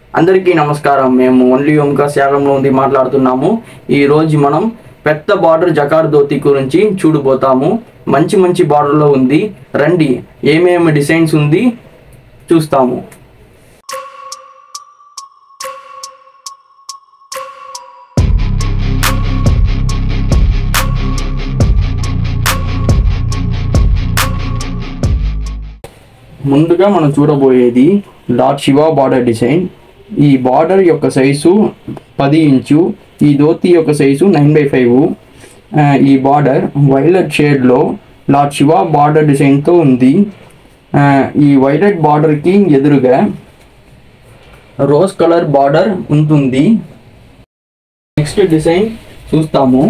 అందరికీ నమస్కారం మేము ఓన్లీ ఓంకా సేలంలో ఉంది మాట్లాడుతున్నాము ఈ రోజు మనం పెద్ద బార్డర్ జకార్ ధోతి గురించి చూడబోతాము మంచి మంచి బార్డర్లో ఉంది రండి ఏమేమి డిజైన్స్ ఉంది చూస్తాము ముందుగా మనం చూడబోయేది లార్డ్ శివ బార్డర్ డిజైన్ ఈ బార్డర్ యొక్క సైజు పది ఇంచు ఈ ధోతి యొక్క సైజు నైన్ బై ఫైవ్ ఈ బార్డర్ వైలెట్ షేడ్లో లార్డ్ శివ బార్డర్ డిజైన్తో ఉంది ఆ, ఈ వైలెట్ బార్డర్కి ఎదురుగా రోజ్ కలర్ బార్డర్ ఉంటుంది నెక్స్ట్ డిజైన్ చూస్తాము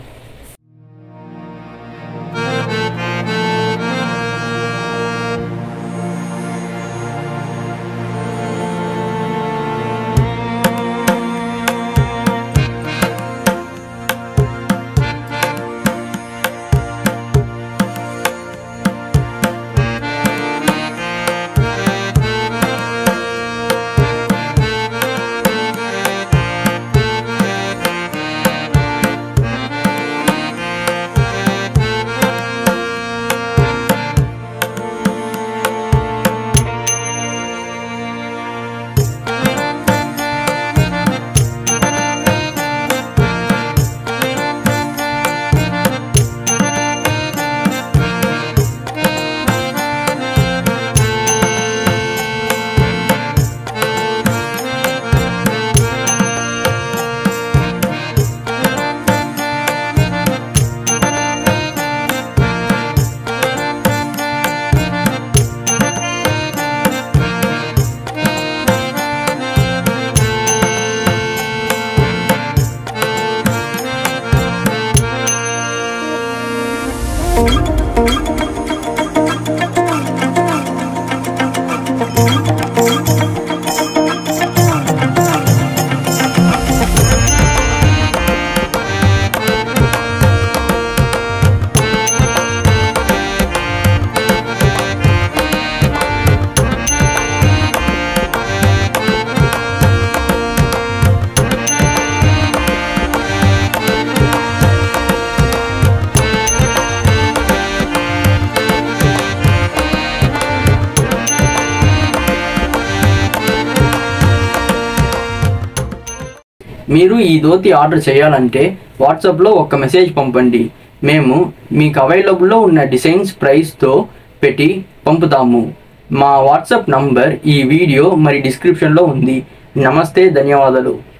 మీరు ఈ ధోతి ఆర్డర్ చేయాలంటే వాట్సాప్లో ఒక మెసేజ్ పంపండి మేము మీకు అవైలబుల్లో ఉన్న డిజైన్స్ ప్రైస్తో పెట్టి పంపుతాము మా వాట్సాప్ నంబర్ ఈ వీడియో మరి డిస్క్రిప్షన్లో ఉంది నమస్తే ధన్యవాదాలు